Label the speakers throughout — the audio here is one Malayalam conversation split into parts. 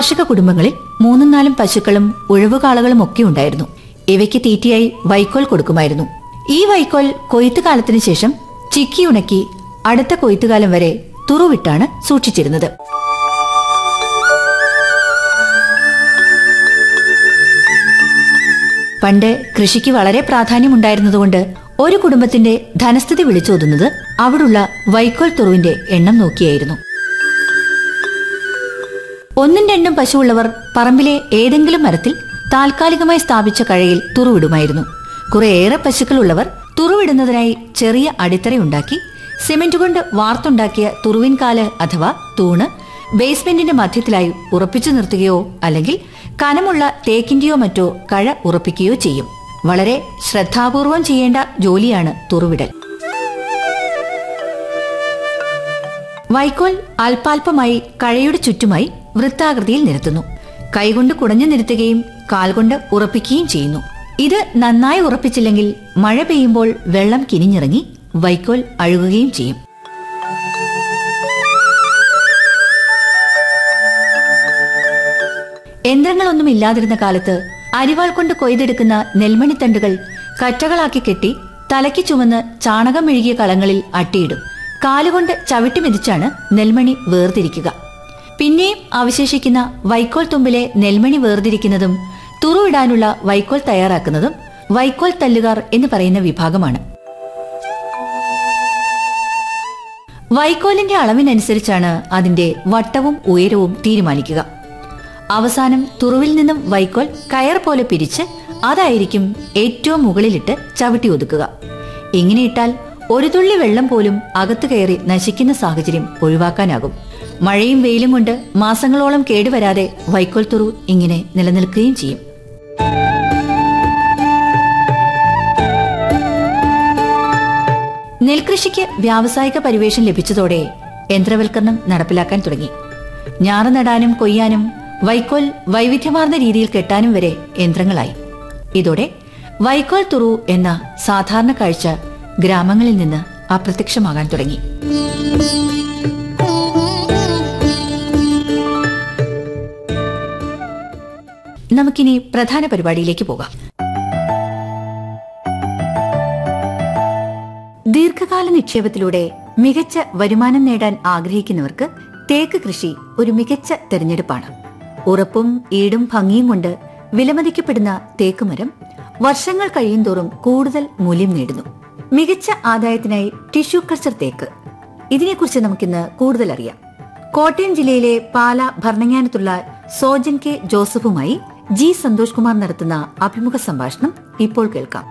Speaker 1: കാർഷിക കുടുംബങ്ങളിൽ മൂന്നും നാലും പശുക്കളും ഉഴവുകാളകളും ഒക്കെ ഉണ്ടായിരുന്നു ഇവയ്ക്ക് തീറ്റയായി വൈക്കോൽ കൊടുക്കുമായിരുന്നു ഈ വൈക്കോൽ കൊയ്ത്ത് കാലത്തിന് ശേഷം ചിക്കിയുണക്കി അടുത്ത കൊയ്ത്തുകാലം വരെ തുറുവിട്ടാണ് സൂക്ഷിച്ചിരുന്നത് പണ്ട് കൃഷിക്ക് വളരെ പ്രാധാന്യമുണ്ടായിരുന്നതുകൊണ്ട് ഒരു കുടുംബത്തിന്റെ ധനസ്ഥിതി വിളിച്ചോതുന്നത് അവിടുള്ള വൈക്കോൽ തുറുവിന്റെ എണ്ണം നോക്കിയായിരുന്നു ഒന്നും രണ്ടും പശുവുള്ളവർ പറമ്പിലെ ഏതെങ്കിലും മരത്തിൽ താൽക്കാലികമായി സ്ഥാപിച്ച കഴയിൽ തുറുവിടുമായിരുന്നു കുറേയേറെ പശുക്കളുള്ളവർ തുറുവിടുന്നതിനായി ചെറിയ അടിത്തറയുണ്ടാക്കി സിമന്റ് കൊണ്ട് വാർത്തുണ്ടാക്കിയ തുറുവിൻകാല് അഥവാ തൂണ് ബേസ്മെന്റിന്റെ മധ്യത്തിലായി ഉറപ്പിച്ചു നിർത്തുകയോ അല്ലെങ്കിൽ കനമുള്ള തേക്കിന്റെയോ മറ്റോ കഴ ഉറപ്പിക്കുകയോ ചെയ്യും വളരെ ശ്രദ്ധാപൂർവം ചെയ്യേണ്ട ജോലിയാണ് തുറുവിടൽ വൈക്കോൽ അല്പാൽപമായി കഴയുടെ ചുറ്റുമായി വൃത്താകൃതിയിൽ നിരത്തുന്നു കൈകൊണ്ട് കുടഞ്ഞു നിരത്തുകയും കാൽകൊണ്ട് ഉറപ്പിക്കുകയും ചെയ്യുന്നു ഇത് നന്നായി ഉറപ്പിച്ചില്ലെങ്കിൽ മഴ പെയ്യുമ്പോൾ വെള്ളം കിനിഞ്ഞിറങ്ങി വൈക്കോൽ അഴുകുകയും ചെയ്യും യന്ത്രങ്ങളൊന്നും ഇല്ലാതിരുന്ന കാലത്ത് അരിവാൾ കൊണ്ട് കൊയ്തെടുക്കുന്ന നെൽമണിത്തണ്ടുകൾ കറ്റകളാക്കി കെട്ടി തലയ്ക്ക് ചുമന്ന് ചാണകം മെഴുകിയ കളങ്ങളിൽ അട്ടിയിടും കാലുകൊണ്ട് ചവിട്ടി മെതിച്ചാണ് നെൽമണി വേർതിരിക്കുക പിന്നെയും അവശേഷിക്കുന്ന വൈക്കോൽ തുമ്പിലെ നെൽമണി വേർതിരിക്കുന്നതും തുറുവിടാനുള്ള വൈക്കോൽ തയ്യാറാക്കുന്നതും വൈക്കോൽ തല്ലുകാർ എന്ന് പറയുന്ന വിഭാഗമാണ് വൈക്കോലിന്റെ അളവിനനുസരിച്ചാണ് അതിന്റെ വട്ടവും ഉയരവും തീരുമാനിക്കുക അവസാനം തുറുവിൽ നിന്നും വൈക്കോൽ കയർ പോലെ പിരിച്ച് അതായിരിക്കും ഏറ്റവും മുകളിലിട്ട് ചവിട്ടി ഒതുക്കുക ഇങ്ങനെ ഇട്ടാൽ ഒരു തുള്ളി വെള്ളം പോലും അകത്തു കയറി നശിക്കുന്ന സാഹചര്യം ഒഴിവാക്കാനാകും മഴയും വെയിലും കൊണ്ട് മാസങ്ങളോളം കേടുവരാതെ വൈക്കോൽ തുറു ഇങ്ങനെ നിലനിൽക്കുകയും ചെയ്യും നെൽകൃഷിക്ക് വ്യാവസായിക പരിവേഷം ലഭിച്ചതോടെ യന്ത്രവൽക്കരണം നടപ്പിലാക്കാൻ തുടങ്ങി ഞാറ് നടാനും കൊയ്യാനും വൈക്കോൽ വൈവിധ്യമാർന്ന രീതിയിൽ കെട്ടാനും വരെ യന്ത്രങ്ങളായി ഇതോടെ വൈക്കോൽ തുറു എന്ന സാധാരണ കാഴ്ച ഗ്രാമങ്ങളിൽ നിന്ന് അപ്രത്യക്ഷമാകാൻ തുടങ്ങി നമുക്കിനി പ്രധാന പരിപാടിയിലേക്ക് പോകാം ദീർഘകാല നിക്ഷേപത്തിലൂടെ മികച്ച വരുമാനം നേടാൻ ആഗ്രഹിക്കുന്നവർക്ക് തേക്ക് കൃഷി ഒരു മികച്ച തെരഞ്ഞെടുപ്പാണ് ഉറപ്പും ഈടും ഭംഗിയും കൊണ്ട് വിലമതിക്കപ്പെടുന്ന തേക്കുമരം വർഷങ്ങൾ കഴിയുന്തോറും കൂടുതൽ മൂല്യം നേടുന്നു മികച്ച ആദായത്തിനായി ടിഷ്യൂ കൾച്ചർ തേക്ക് ഇതിനെക്കുറിച്ച് നമുക്കിന്ന് കൂടുതൽ അറിയാം കോട്ടയം ജില്ലയിലെ പാല ഭരണങ്ങാനത്തുള്ള സോജൻ കെ ജോസഫുമായി ജി സന്തോഷ് കുമാർ നടത്തുന്ന അഭിമുഖ സംഭാഷണം ഇപ്പോൾ കേൾക്കാം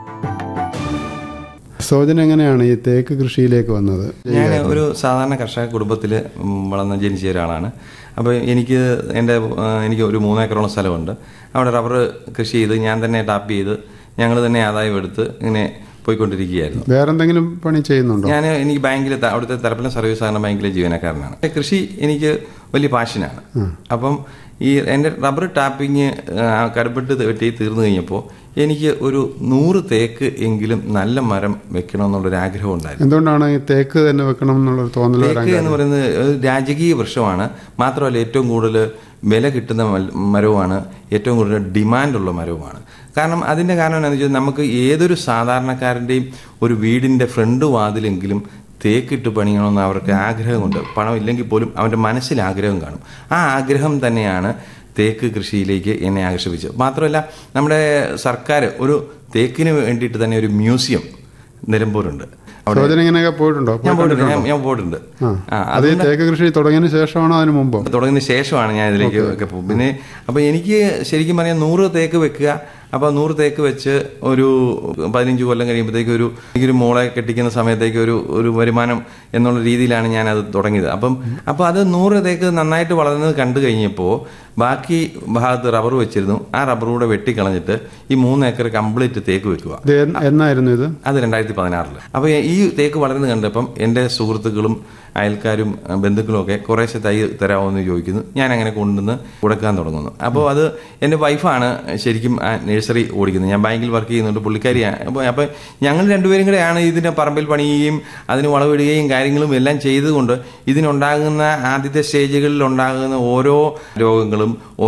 Speaker 2: സോജൻ എങ്ങനെയാണ് ഈ തേക്ക് കൃഷിയിലേക്ക് വന്നത്
Speaker 3: ഞാൻ ഒരു സാധാരണ കർഷക കുടുംബത്തിൽ വളർന്ന് ജനിച്ച ഒരാളാണ് അപ്പോൾ എനിക്ക് എൻ്റെ ആ, എനിക്ക് ഒരു മൂന്നേക്കറോളം സ്ഥലമുണ്ട് അവിടെ റബ്ബർ കൃഷി ചെയ്ത് ഞാൻ തന്നെ ടാപ്പ് ചെയ്ത് ഞങ്ങൾ തന്നെ ആദായം എടുത്ത് ഇങ്ങനെ പോയിക്കൊണ്ടിരിക്കുകയായിരുന്നു
Speaker 2: വേറെന്തെങ്കിലും പണി ചെയ്യുന്നുണ്ടോ
Speaker 3: ഞാൻ എനിക്ക് ബാങ്കിൽ അവിടുത്തെ തലപ്പലം സർവീസ് സഹകരണ ബാങ്കിലെ ജീവനക്കാരനാണ് പക്ഷേ കൃഷി എനിക്ക് വലിയ പാഷനാണ് അപ്പം ഈ എൻ്റെ റബ്ബർ ടാപ്പിങ് കടുപ്പെട്ട് വെട്ടി തീർന്നു കഴിഞ്ഞപ്പോൾ എനിക്ക് ഒരു നൂറ് തേക്ക് എങ്കിലും നല്ല മരം വെക്കണമെന്നുള്ളൊരു ആഗ്രഹം ഉണ്ടായിരുന്നു
Speaker 2: എന്തുകൊണ്ടാണ് ഈ തേക്ക് തന്നെ വെക്കണം എന്നുള്ളൊരു തോന്നൽ വരാൻ
Speaker 3: തേക്ക് എന്ന് പറയുന്നത് ഒരു രാജകീയ വൃക്ഷമാണ് മാത്രമല്ല ഏറ്റവും കൂടുതൽ വില കിട്ടുന്ന മൽ- മരവുമാണ് ഏറ്റവും കൂടുതൽ ഡിമാൻഡുള്ള മരവുമാണ് കാരണം അതിന്റെ കാരണം എന്താണെന്ന് വെച്ചാൽ നമുക്ക് ഏതൊരു സാധാരണക്കാരന്റെയും ഒരു വീടിന്റെ ഫ്രണ്ട് വാതിലെങ്കിലും തേക്കിട്ട് പണിയണമെന്ന് അവർക്ക് ആഗ്രഹമുണ്ട് പണം ഇല്ലെങ്കിൽ പോലും അവന്റെ മനസ്സിൽ ആഗ്രഹം കാണും ആ ആഗ്രഹം തന്നെയാണ് തേക്ക് കൃഷിയിലേക്ക് എന്നെ ആകർഷിപ്പിച്ചത് മാത്രമല്ല നമ്മുടെ സർക്കാർ ഒരു തേക്കിന് വേണ്ടിയിട്ട് തന്നെ ഒരു മ്യൂസിയം നിലമ്പൂരുണ്ട് അവിടെ
Speaker 2: സോജൻ ഇങ്ങനെയൊക്കെ പോയിട്ടുണ്ടോ
Speaker 3: ഞാൻ പോയിട്ടുണ്ട്
Speaker 2: പോയിട്ടുണ്ടോ?
Speaker 3: ഞാൻ- ഞാൻ പോയിട്ടുണ്ട്
Speaker 2: ആ.
Speaker 3: ആ,
Speaker 2: അത് ഈ തേക്ക് കൃഷി തുടങ്ങിയതിന് ശേഷമാണോ അതിന് മുമ്പോ
Speaker 3: തുടങ്ങിയതിന് ശേഷമാണ് ഞാൻ ഇതിലേക്ക് ഒക്കെ പോകും പിന്നെ അപ്പൊ എനിക്ക് ശരിക്കും പറഞ്ഞാൽ നൂറ് തേക്ക് വെക്കുക അപ്പൊ നൂറ് തേക്ക് വെച്ച് ഒരു പതിനഞ്ച് കൊല്ലം കഴിയുമ്പോഴത്തേക്ക് ഒരു എനിക്കൊരു മോളെ കെട്ടിക്കുന്ന സമയത്തേക്ക് ഒരു ഒരു വരുമാനം എന്നുള്ള രീതിയിലാണ് ഞാൻ അത് തുടങ്ങിയത് അപ്പം അപ്പൊ അത് നൂറ് തേക്ക് നന്നായിട്ട് വളർന്നത് കണ്ടു കഴിഞ്ഞപ്പോൾ ബാക്കി ഭാഗത്ത് റബ്ബർ വെച്ചിരുന്നു ആ റബ്ബർ കൂടെ വെട്ടിക്കളഞ്ഞിട്ട് ഈ മൂന്ന് ഏക്കർ കംപ്ലീറ്റ് തേക്ക് വെക്കുക
Speaker 2: ഇത് എന്ന്- എന്നായിരുന്നു ഇത്
Speaker 3: അത് രണ്ടായിരത്തി പതിനാറില് അപ്പൊ ഈ തേക്ക് വളർന്നു കണ്ടപ്പം എന്റെ സുഹൃത്തുക്കളും അയൽക്കാരും അഹ് ബന്ധുക്കളും ഒക്കെ കുറേശ്ശെ തൈ തരാമോ എന്ന് ചോദിക്കുന്നു ഞാൻ അങ്ങനെ കൊണ്ടുവന്ന് കൊടുക്കാൻ തുടങ്ങുന്നു അപ്പോൾ അത് എന്റെ വൈഫാണ് ശരിക്കും ആ നഴ്സറി ഓടിക്കുന്നത് ഞാൻ ബാങ്കിൽ വർക്ക് ചെയ്യുന്നുണ്ട് പുള്ളിക്കാരിയാണ് അപ്പോൾ അപ്പം ഞങ്ങൾ രണ്ടുപേരും കൂടെയാണ് ഇതിന്റെ പറമ്പിൽ പണിയുകയും അതിന് വളവിടുകയും കാര്യങ്ങളും എല്ലാം ചെയ്തുകൊണ്ട് ഇതിനുണ്ടാകുന്ന ആദ്യത്തെ സ്റ്റേജുകളിൽ ഉണ്ടാകുന്ന ഓരോ രോഗങ്ങളും